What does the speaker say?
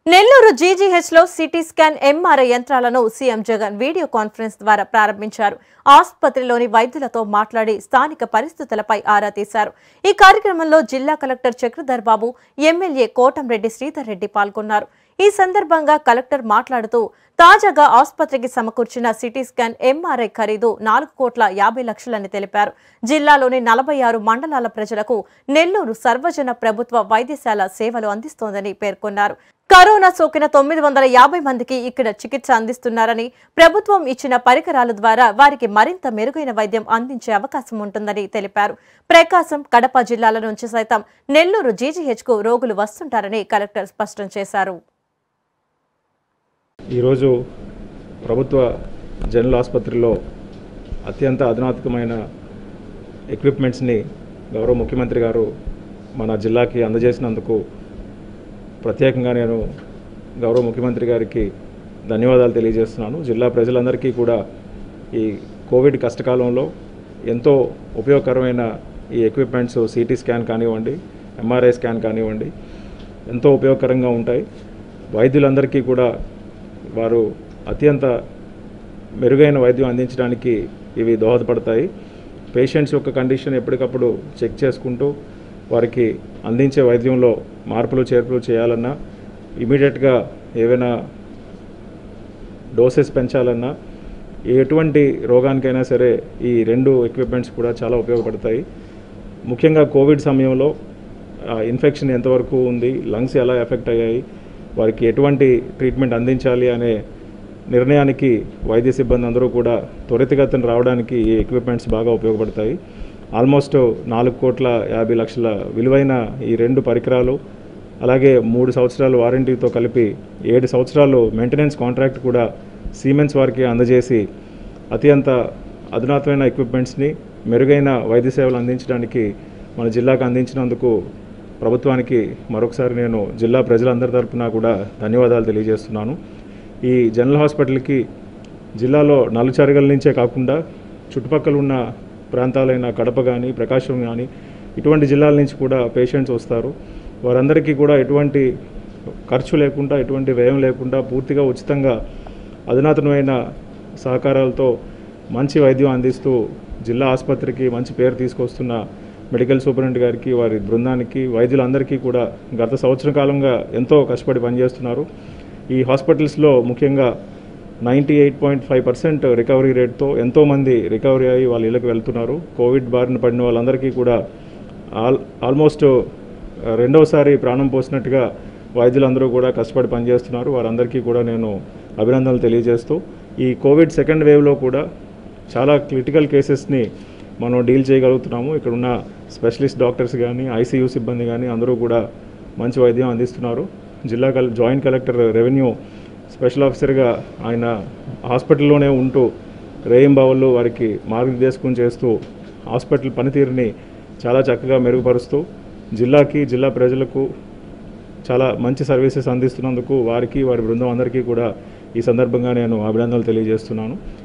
Nellore GGH లో CT scan MRI యంత్రాలను CM Jagan video conference ద్వారా ప్రారంభించారు ఆసుపత్రిలోని వైద్యులతో మాట్లాడి స్థానిక పరిస్థితులపై ఆరా తీశారు ఈ కార్యక్రమంలో జిల్లా కలెక్టర్ చక్రధర్ బాబు ఎమ్మెల్యే కోటంరెడ్డి శ్రీధర్ రెడ్డి పాల్గొన్నారు ఈ సందర్భంగా కలెక్టర్ మాట్లాడుతూ తాజాగా ఆసుపత్రికి సమకూర్చిన సిటీ స్కాన్ ఎంఆర్ఐ ఖరీదు నాలుగు కోట్ల యాభై లక్షలని తెలిపారు జిల్లాలోని నలభై ఆరు మండలాల ప్రజలకు నెల్లూరు సర్వజన ప్రభుత్వ వైద్యశాల సేవలు అందిస్తోందని పేర్కొన్నారు కరోనా సోకిన తొమ్మిది వందల యాభై మందికి ఇక్కడ చికిత్స అందిస్తున్నారని ప్రభుత్వం ఇచ్చిన పరికరాల ద్వారా వారికి మరింత మెరుగైన వైద్యం అందించే అవకాశం ఉంటుందని తెలిపారు ప్రకాశం కడప జిల్లాల నుంచి సైతం నెల్లూరు జీజీహెచ్ కు రోగులు వస్తుంటారని కలెక్టర్ స్పష్టం చేశారు ఈరోజు ప్రభుత్వ జనరల్ ఆసుపత్రిలో అత్యంత అధునాతకమైన ఎక్విప్మెంట్స్ని గౌరవ ముఖ్యమంత్రి గారు మన జిల్లాకి అందజేసినందుకు ప్రత్యేకంగా నేను గౌరవ ముఖ్యమంత్రి గారికి ధన్యవాదాలు తెలియజేస్తున్నాను జిల్లా ప్రజలందరికీ కూడా ఈ కోవిడ్ కష్టకాలంలో ఎంతో ఉపయోగకరమైన ఈ ఎక్విప్మెంట్స్ సిటీ స్కాన్ కానివ్వండి ఎంఆర్ఐ స్కాన్ కానివ్వండి ఎంతో ఉపయోగకరంగా ఉంటాయి వైద్యులందరికీ కూడా వారు అత్యంత మెరుగైన వైద్యం అందించడానికి ఇవి దోహదపడతాయి పేషెంట్స్ యొక్క కండిషన్ ఎప్పటికప్పుడు చెక్ చేసుకుంటూ వారికి అందించే వైద్యంలో మార్పులు చేర్పులు చేయాలన్నా ఇమీడియట్గా ఏవైనా డోసెస్ పెంచాలన్నా ఎటువంటి రోగానికైనా సరే ఈ రెండు ఎక్విప్మెంట్స్ కూడా చాలా ఉపయోగపడతాయి ముఖ్యంగా కోవిడ్ సమయంలో ఆ, ఇన్ఫెక్షన్ ఎంతవరకు ఉంది లంగ్స్ ఎలా ఎఫెక్ట్ అయ్యాయి వారికి ఎటువంటి ట్రీట్మెంట్ అందించాలి అనే నిర్ణయానికి వైద్య సిబ్బంది అందరూ కూడా త్వరితగతిన రావడానికి ఈ ఎక్విప్మెంట్స్ బాగా ఉపయోగపడతాయి ఆల్మోస్ట్ నాలుగు కోట్ల యాభై లక్షల విలువైన ఈ రెండు పరికరాలు అలాగే మూడు సంవత్సరాలు వారంటీతో కలిపి ఏడు సంవత్సరాలు మెయింటెనెన్స్ కాంట్రాక్ట్ కూడా సీమెన్స్ వారికి అందజేసి అత్యంత అధునాతమైన ఎక్విప్మెంట్స్ని మెరుగైన వైద్య సేవలు అందించడానికి మన జిల్లాకు అందించినందుకు ప్రభుత్వానికి మరొకసారి నేను జిల్లా ప్రజలందరి తరపున కూడా ధన్యవాదాలు తెలియజేస్తున్నాను ఈ జనరల్ హాస్పిటల్కి జిల్లాలో నలుచరగల నుంచే కాకుండా చుట్టుపక్కల ఉన్న ప్రాంతాలైన కడప కానీ ప్రకాశం కానీ ఇటువంటి జిల్లాల నుంచి కూడా పేషెంట్స్ వస్తారు వారందరికీ కూడా ఎటువంటి ఖర్చు లేకుండా ఎటువంటి వ్యయం లేకుండా పూర్తిగా ఉచితంగా అధునాతనమైన సహకారాలతో మంచి వైద్యం అందిస్తూ జిల్లా ఆసుపత్రికి మంచి పేరు తీసుకొస్తున్న మెడికల్ సూపరింటెండెంట్ గారికి వారి బృందానికి వైద్యులందరికీ కూడా గత సంవత్సర కాలంగా ఎంతో కష్టపడి పనిచేస్తున్నారు ఈ హాస్పిటల్స్లో ముఖ్యంగా ninety eight point five percent recovery రేట్తో ఎంతోమంది రికవరీ అయ్యి వాళ్ళ ఇళ్ళకి వెళ్తున్నారు కోవిడ్ బారిన పడిన వాళ్ళందరికీ కూడా ఆల్ ఆల్మోస్ట్ ఆ, రెండవసారి ప్రాణం పోసినట్టుగా వైద్యులందరూ కూడా కష్టపడి పనిచేస్తున్నారు వారందరికీ కూడా నేను అభినందనలు తెలియజేస్తూ ఈ కోవిడ్ సెకండ్ వేవ్లో కూడా చాలా క్రిటికల్ కేసెస్ని మనం డీల్ చేయగలుగుతున్నాము ఇక్కడ ఉన్న స్పెషలిస్ట్ డాక్టర్స్ కానీ ఐసీయూ సిబ్బంది కానీ అందరూ కూడా మంచి వైద్యం అందిస్తున్నారు జిల్లా కల్ జాయింట్ కలెక్టర్ రెవెన్యూ స్పెషల్ ఆఫీసర్గా ఆయన హాస్పిటల్లోనే ఉంటూ రేయింబావుల్లో వారికి మార్గనిర్దేశకం చేస్తూ హాస్పిటల్ పనితీరుని చాలా చక్కగా మెరుగుపరుస్తూ జిల్లాకి జిల్లా ప్రజలకు చాలా మంచి సర్వీసెస్ అందిస్తున్నందుకు వారికి వారి బృందం అందరికీ కూడా ఈ సందర్భంగా నేను అభినందనలు తెలియజేస్తున్నాను